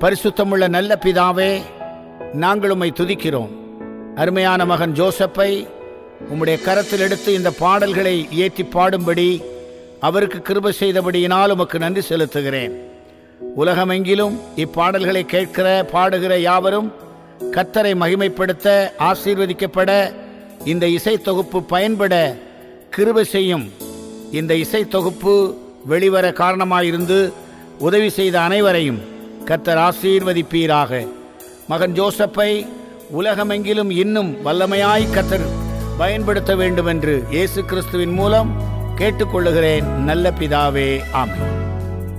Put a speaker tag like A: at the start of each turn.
A: பரிசுத்தமுள்ள நல்ல பிதாவே நாங்கள் உம்மை துதிக்கிறோம் அருமையான மகன் ஜோசப்பை உம்முடைய கரத்தில் எடுத்து இந்த பாடல்களை ஏற்றி பாடும்படி அவருக்கு கிருபை செய்தபடியினால் உமக்கு நன்றி செலுத்துகிறேன் உலகமெங்கிலும் இப்பாடல்களை கேட்கிற பாடுகிற யாவரும் கத்தரை மகிமைப்படுத்த ஆசீர்வதிக்கப்பட இந்த இசை தொகுப்பு பயன்பட கிருபை செய்யும் இந்த இசை தொகுப்பு வெளிவர காரணமாயிருந்து உதவி செய்த அனைவரையும் கத்தர் ஆசீர்வதிப்பீராக மகன் ஜோசப்பை உலகமெங்கிலும் இன்னும் வல்லமையாய் கத்தர் பயன்படுத்த வேண்டும் என்று இயேசு கிறிஸ்துவின் மூலம் கேட்டுக்கொள்ளுகிறேன் நல்ல பிதாவே ஆமென்